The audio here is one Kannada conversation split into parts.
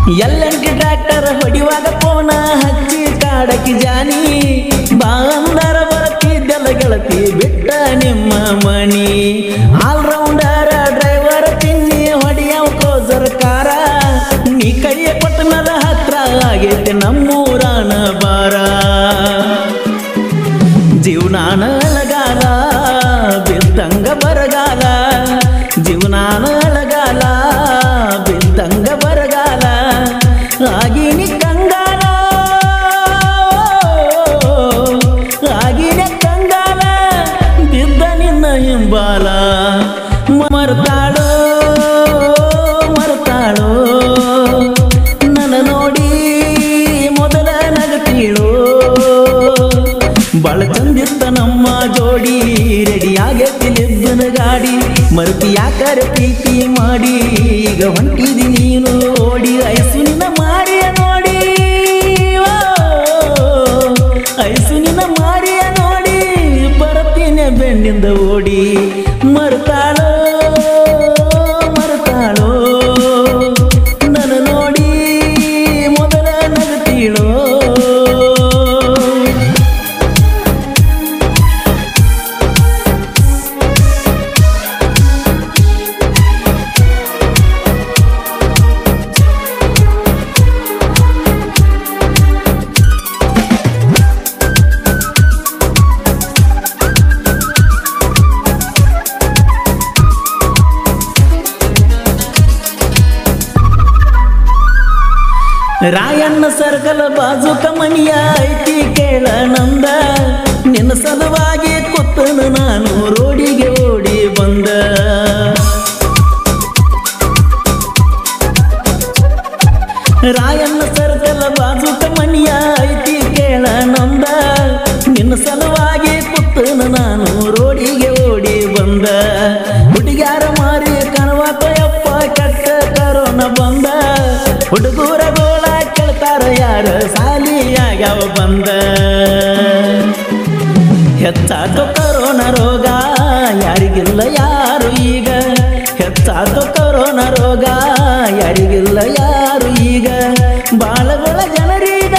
ಎಲ್ಲಂಟಿ ಡಾಕ್ಟರ್ ಹೊಡಿವಾಗ ಪೋನ ಹಚ್ಚಿ ಕಾಡಕಿ ಜಾನಿ ಬಾಂದರ ಬರತ್ತಿದ್ದೆಲ್ಲ ಗೆಳತಿ ಬಿಟ್ಟ ನಿಮ್ಮ ಮನಿ ಆಲ್ರೌಂಡರ್ ಡ್ರೈವರ್ ತಿನ್ನಿ ಹೊಡಿಯವ ಕ್ಲೋಸರ್ ಕಾರ ನೀ ಕೈಯ ಕೊಟ್ಟ ಮೇಲೆ ಹತ್ರ ಆಗೈತೆ ನಮ್ಮೂರಾನ ಬಾರ ಜೀವನಾನ ಅಳಗಾಲ ಬಿದ್ದಂಗ ಬರಗಾಲ ಜೀವನಾನ ಅಳಗಾಲ ಬಿದ್ದಂಗ ಬರಗಾಲ ಆಗಿನಿ ಕಂಗಾಲ ಆಗಿನ ಕಂಗಾಲ ಬಿದ್ದ ನಿನ್ನ ಹಿಂಬಾಲ ಮರ್ತಾಳೋ ಮರ್ತಾಳೋ ನನ್ನ ನೋಡಿ ಮೊದಲ ನಗತೀಳೋ ಬಾಳ ಚಂದಿತ್ತ ನಮ್ಮ ಜೋಡಿ ರೆಡಿ ಆಗೈತಿ ಲಿಬ್ಬನ ಗಾಡಿ ಮರುತಿ ಯಾಕರೆ ಪ್ರೀತಿ ಮಾಡಿ ಈಗ ಹೊಂಟಿದಿ ನೀನು ಓಡಿ ಐಸು ನಿನ್ನ ಮಾರಿಯ ನೋಡಿ ಓ, ಐಸು ನಿನ್ನ ಮಾರಿಯ ನೋಡಿ ಬರತೀನಿ ಬೆಣ್ಣಿಂದ ಓಡಿ ಮರ್ತಾಳೋ ಮರ್ತಾಳೋ ನನ್ನ ನೋಡಿ ಮೊದಲ ನಗತೀಳೋ ರಾಯಣ್ಣ ಸರ್ಕಲ್ ಬಾಜುಕ ಮನಿಯ ಐತಿ ಕೇಳ ನಂದ ನಿನ್ನ ಸಲುವಾಗಿ ಕುತ್ತನು ನಾನು ರೋಡಿಗೆ ಓಡಿ ಬಂದ ರಾಯಣ್ಣ ಸರ್ಕಲ್ ಬಾಜುಕ ಮನಿಯ ಐತಿ ಕೇಳ ನಂದ ನಿನ್ನ ಸಲುವಾಗಿ ಕುತ್ತನು ನಾನು ರೋಡಿಗೆ ಓಡಿ ಬಂದ ಹುಡುಗ್ಯಾರ ಮಾರಿ ಕಣವಾತಯಪ್ಪ ಕೆಟ್ಟ ಕರೋನ ಬಂದ ಹುಡುಗರ ಗೋಳ ಕೇಳ್ತಾರ ಯಾರ ಸಾಲಿಯಾಗ್ಯಾವ ಬಂದ ಹೆಚ್ಚಾತು ಕರೋನ ರೋಗ ಯಾರಿಗಿಲ್ಲ ಯಾರು ಈಗ ಹೆಚ್ಚಾತು ಕರೋನ ರೋಗ ಯಾರಿಗಿಲ್ಲ ಯಾರು ಈಗ ಬಾಳಗೊಳ ಜನರೀಗ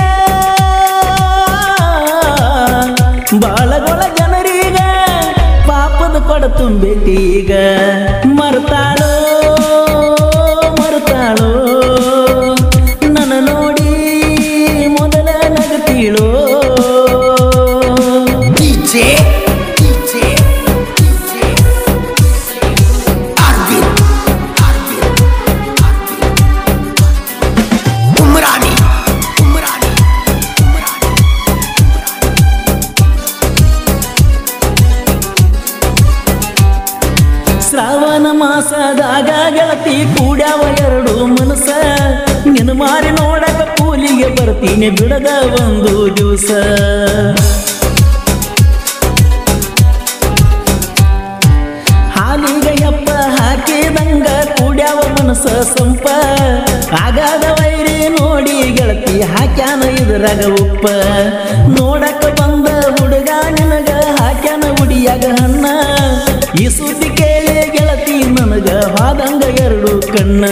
ಬಾಳಗೊಳ ಜನರೀಗ ಪಾಪದ ಕೊಡ ತುಂಬೈತಿ ಈಗ ಮರ್ತಾಳೋ ಮರ್ತಾಳೋ ನನ್ನ ನೋಡಿ ಮೊದಲ ನಗತೀಳೋ DJ, DJ, DJ, Arvin, Arvin, Arvin, Umrani, Umrani, Umrani. Shravana ಮಾಸದಾಗ ಗೆಳತಿ ಕೂಡ್ಯಾವ ಎರಡು ಮನಸ ನಿನ್ನ ಮಾರಿ ನೋಡಕ ಕೂಲಿಗೆ ಬರ್ತೀನಿ ಬಿಡದ ಒಂದು ದಿವಸ ಹಾಲಿಗೆ ಯಪ್ಪ ಹಾಕಿದಂಗ ಕೂಡ್ಯಾವ ಮನಸ ಸಂಪ ಆಗಾದ ವೈರಿ ನೋಡಿ ಗೆಳತಿ ಹಾಕ್ಯಾನ ಇದ್ರಾಗ ಉಪ್ಪ ನೋಡಕ ಬಂದ ಹುಡುಗ ನಿನಗ ಹಾಕ್ಯಾನ ಉಡಿಯಾಗ ಹಣ್ಣ ಈ ಸುದ್ದಿ ಕೇಳಿ ಗೆಳತಿ ನನಗ ಹಾದಂಗ ಎರಡು ಕಣ್ಣ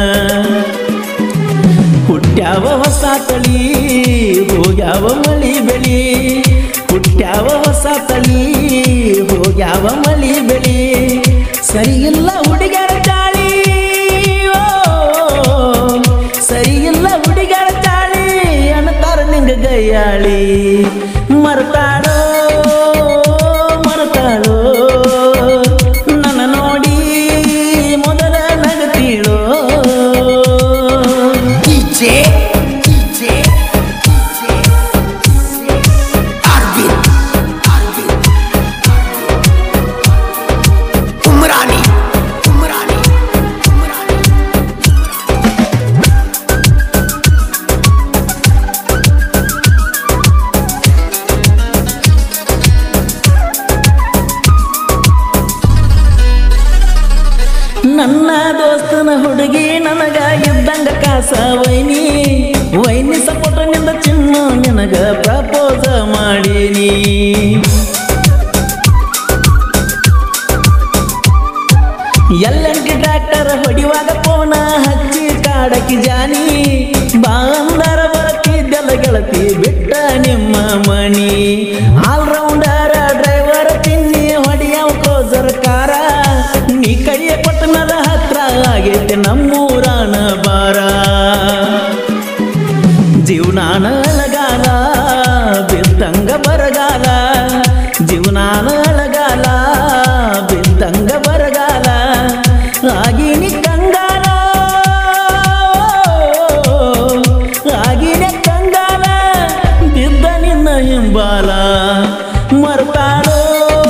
ಹುಟ್ಟ್ಯಾವ ಹೊಸ ತಳಿ ಹೋಗ್ಯಾವ ಮಳಿ ಬೆಳಿ ಹುಟ್ಟ್ಯಾವ ಹೊಸ ತಳಿ ಹೋಗ್ಯಾವ ಮಳಿ ಬೆಳಿ ಸರಿ ಇಲ್ಲ ಹುಡುಗರ ಚಾಳಿ ಓ, ಸರಿ ಇಲ್ಲ ಹುಡುಗರ ಚಾಳಿ ಅಣ್ತಾರ ನಿಂಗ ಗೈಯಾಳಿ ಮರ್ತಾಳೋ ಮರ್ತಾಳೋ ನನ್ನ ನೋಡಿ ಮೊದಲ ನಗತೀಳೋ DJ, DJ, DJ, Arvin, Arvin, Umrani, Umrani, Umrani. ನನ್ನ ದೋಸ್ತನ ಹುಡುಗಿ ನನಗ ಇದ್ದಂಗ ಕಾಸ ವೈನಿ ವೈನಿ ಸಪೋಟನಿಂದ ಚಿನ್ನ ನಿನಗ ಪ್ರಪೋಸ ಮಾಡೀನಿ ಎಲ್ಲಂಟಿ ಡಾಕ್ಟರ್ ಹೊಡಿವಾಗ ಪೋನ ಹಚ್ಚಿ ಕಾಡ ಕಾಡಕಿ ಜಾನಿ ಬಾಂದರ ಬರ್ತಿದ್ದಲ್ಲ ಗೆಳತಿ ಬಿಟ್ಟ ನಿಮ್ಮ ಮಣಿ ಆಲ್ರೌಂಡರ ಡ್ರೈವರ್ ತಿನ್ನಿ ಹೊಡಿಯವ ಕ್ಲೋಸರ್ ಕಾರ ನೀ ಕೈಯ ಕೊಟ್ಟ ಮೇಲೆ ಹತ್ರ ಆಗೈತೆ ನಮ್ಮೂರಾನ ಬಾರ ಜೀವನಾನ ಅಳಗಾಲ ಬಿದ್ದಂಗ ಬರಗಾಲ ಜೀವನಾನ ಅಳಗಾಲ ಬಿದ್ದಂಗ ಬರಗಾಲ ಆಗಿನಿ ಕಂಗಾಲ ಆಗಿನ ಕಂಗಾಲ ಬಿದ್ದ ನಿನ್ನ ಹಿಂಬಾಲ ಮರ್ತಾಳೋ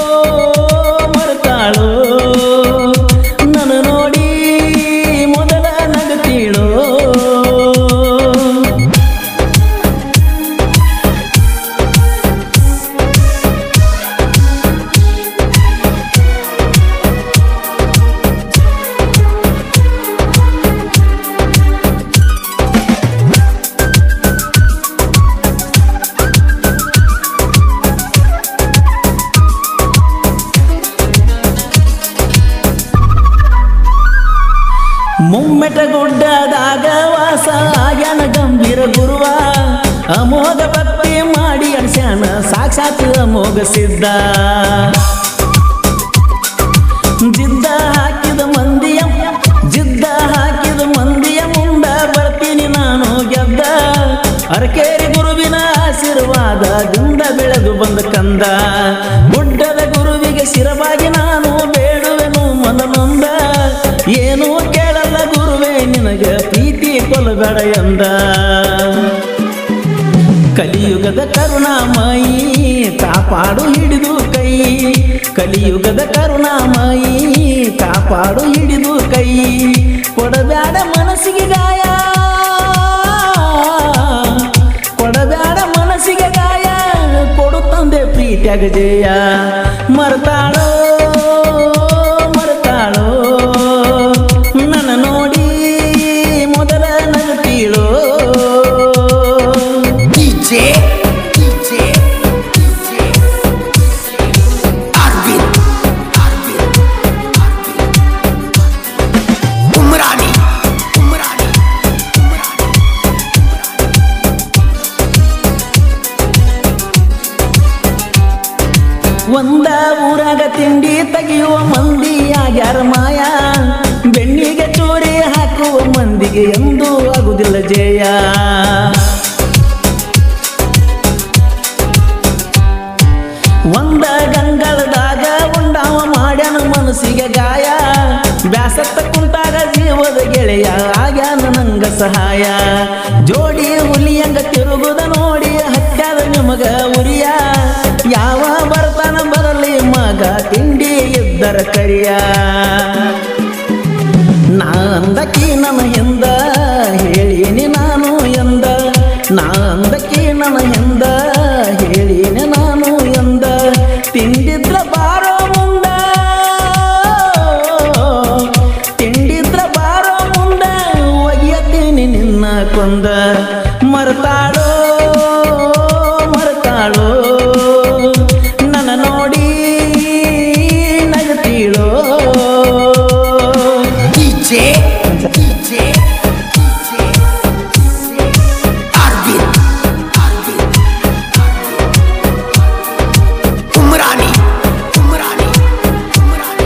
ಮರ್ತಾಳೋ ನನ್ನ ನೋಡಿ ಮೊದಲ ನಗತೀಳೋ ಮುಮ್ಮೆಟ ಗುಡ್ಡದಾಗ ವಾಸ ಆಗ್ಯಾನ ಗಂಭೀರ ಗುರುವ ಅಮೋಘ ಭಕ್ತಿ ಮಾಡಿ ಅಡ್ಸ್ಯಾನ ಸಾಕ್ಷಾತ್ ಅಮೋಘ ಸಿದ್ಧ ಜಿದ್ದ ಹಾಕಿದ ಮಂದಿಯ ಜಿದ್ದ ಹಾಕಿದ ಮಂದಿಯ ಮುಂದ ಬರ್ತೀನಿ ನಾನು ಗೆದ್ದ ಅರಕೇರಿ ಗುರುವಿನ ಆಶೀರ್ವಾದದಿಂದ ಬೆಳೆದು ಬಂದ ಕಂದ ಗುಡ್ಡದ ಗುರುವಿಗೆ ಶಿರವಾಗಿ ನಾನು ಬೇಡುವೆನು ಮನನೊಂದ ಏನೂ ಕೇಳಲ್ಲ ಗುರುವೇ ನಿನಗೆ ಪ್ರೀತಿ ಕೊಲ್ಲಬೇಡ ಎಂದ ಕಲಿಯುಗದ ಕರುಣಾಮಯಿ ಕಾಪಾಡು ಹಿಡಿದು ಕೈ ಕಲಿಯುಗದ ಕರುಣಾಮಯಿ ಕಾಪಾಡು ಹಿಡಿದು ಕೈ ಕೊಡಬ್ಯಾಡ ಮನಸ್ಸಿಗೆ ಗಾಯ ಕೊಡಬ್ಯಾಡ ಮನಸ್ಸಿಗೆ ಗಾಯ ಕೊಡು ತಂದೆ ಪ್ರೀತಿಯಾಗ ಜಯ ಮರ್ತಾಳೋ ಮರ್ತಾಳೋ ನನ್ನ ನೋಡಿ ಮೊದಲ ನಗತೀಳೋ DJ, DJ, DJ, Arvin, Arvin, Arvin, Umrani, Umrani, Umrani. ಒಂದ ಊರಾಗ ತಿಂಡಿ ತೆಗೆಯುವ ಮಂದಿ ಆಗ್ಯಾರ ಮಾಯ ಬೆಣ್ಣಿಗೆ ಚೂರಿ ಹಾಕುವ ಮಂದಿಗೆ ಎಂದೂ ಆಗುದಿಲ್ಲ ಜಯ ಒಂದ ಗಂಗಳದಾಗ ಉಂಡಾವ ಮಾಡ್ಯಾನ ಮನಸ್ಸಿಗೆ ಗಾಯ ಬ್ಯಾಸತ್ತ ಕುಂತಾಗ ಜೀವದ ಗೆಳೆಯ ಆಗ್ಯಾನ ನಂಗ ಸಹಾಯ ಜೋಡಿ ಹುಲಿಯಂಗ ತಿರುಗುದ ನೋಡಿ ಹತ್ಯಾದ ನಿಮಗ ಉರಿಯ ಯಾವ ಬರ್ತಾನ ಬರಲಿ ಮಗ ತಿಂಡಿ ಇದ್ದರ ಕರಿಯ ನಾ ಅಂದಕಿ ನನ್ನ ಹಿಂದ ಹೇಳಿನಿ ನಾನು ಎಂದ ನಾ ಅಂದಕಿ ನನ್ನ ಹಿಂದ ಹೇಳಿನಿ ನಾನು ಎಂದ ತಿಂಡಿದ್ರ ಬಾರೋ ಮುಂದ ತಿಂಡಿದ್ರ ಬಾರೋ ಮುಂದ ಒಯ್ಯತೀನಿ ನಿನ್ನ ಕೊಂದ ಮರ್ತಾಳೋ ಮರ್ತಾಳೋ ನನ್ನ ನೋಡಿ ನಗತೀಳೋ DJ, DJ, DJ, Arvin, Arvin, Umrani, Umrani, Umrani.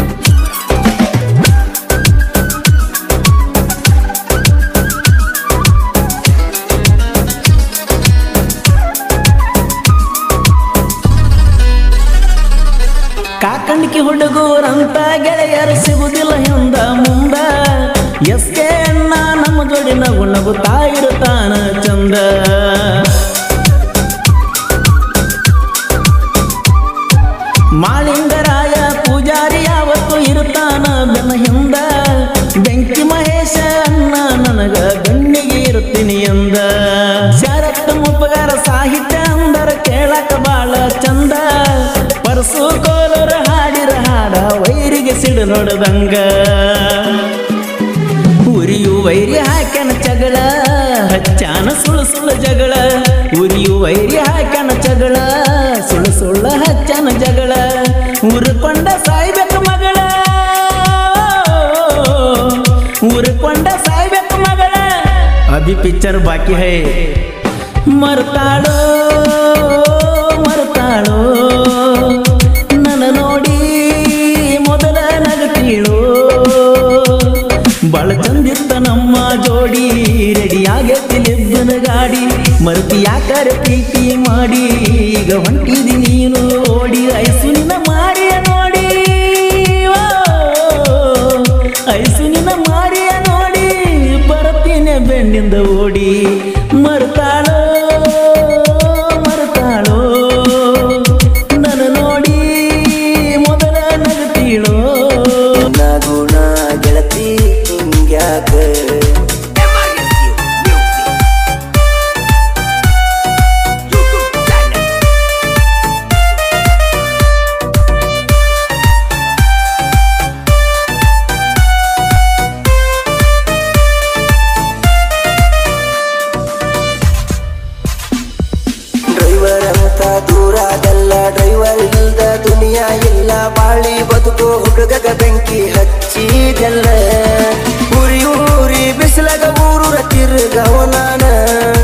ಕಾಕಂಡಿಕೆ ಹುಡುಗೂರಂತ ಗೆಳೆಯರು ಸಿಗುದಿಲ್ಲ ಹಿಂದ ಮುಂದ ಎಸ್ಕೆ ಅಣ್ಣ ನಮ್ಮ ಜೋಡಿ ನಗು ನಗುತ್ತಾ ಇರುತ್ತಾನ ಚಂದ ಮಾಳಿಂಗರಾಯ ಪೂಜಾರಿ ಯಾವತ್ತು ಇರುತ್ತಾನ ಬೆನ್ನ ಹಿಂದ ಬೆಂಕಿ ಮಹೇಶ ಅಣ್ಣ ನನಗ ಗಣ್ಣಿಗೆ ಇರುತ್ತೀನಿ ಎಂದ ಶರತ್ ಮುಪ್ಪಗಾರ ಸಾಹಿತ್ಯ ಅಂದರ ಕೇಳಕ ಬಾಳ ಚಂದ ಪರಸು ಕೋಲರ ಹಾಡಿರ ಹಾಡ ವೈರಿಗೆ ಸಿಡು ನೋಡದಂಗ ಉರಿಯು ವೈರಿ ಹಾಕ್ಯಾನ ಜಗಳ ಹಚ್ಚಾನ ಸುಳ್ಳು ಸುಳ್ಳು ಜಗಳ ಉರಿಯು ವೈರಿ ಹಾಕ್ಯಾನ ಜಗಳ ಸುಳ್ಳು ಸುಳ್ಳು ಹಚ್ಚಾನ ಜಗಳ ಉರ್ಕೊಂಡ ಸಾಯ್ಬೇಕು ಮಗಳ ಉರ್ಕೊಂಡ ಸಾಯ್ಬೇಕು ಮಗಳ ಪಿಕ್ಚರ್ ಬಾಕಿ ಹೈ ಮರ್ತಾಳೋ ಮರ್ತಾಳೋ ನನ್ನ ನೋಡಿ ಮೊದಲ ನಗತೀಳೋ ಬಾಳ ಚಂದಿತ್ತ ನಮ್ಮ ಜೋಡಿ ರೆಡಿ ಆಗೈತಿ ಲಿಬ್ಬನ ಗಾಡಿ ಮರುತಿ ಯಾಕರೆ ಪ್ರೀತಿ ಮಾಡಿ ಈಗ ಹೊಂಟಿದಿ ನೀನು ಓಡಿ ಐಸು ನಿನ್ನ ಮಾರಿಯ ನೋಡಿ ಓ, ಐಸು ನಿನ್ನ ಮಾರಿಯ ನೋಡಿ ಬರತೀನಿ ಬೆಣ್ಣಿಂದ ಓಡಿ ಮರ್ತಾಳೋ ಮರ್ತಾಳೋ ನನ್ನ ನೋಡಿ ಮೊದಲ ನಗತೀಳೋ ಗುಣ ಗೆಳತಿ ಹಿಂಗ್ಯಾಕ Emergency Music. YouTube channel. Driver ಅಂತ ದೂರಾದಲ್ಲ ಡ್ರೈವರ್ ಇಲ್ದ ದುನಿಯಾ ಇಲ್ಲ ಬಾಳಿ ಬದುಕು ಹುಡುಗಗ ಬೆಂಕಿ ಹಚ್ಚಿದೆಲ್ಲ ಉರಿ ಊರಿ ಬಿಸಿಲಾಗ ಊರೂರ ತಿರುಗವ ನಾನ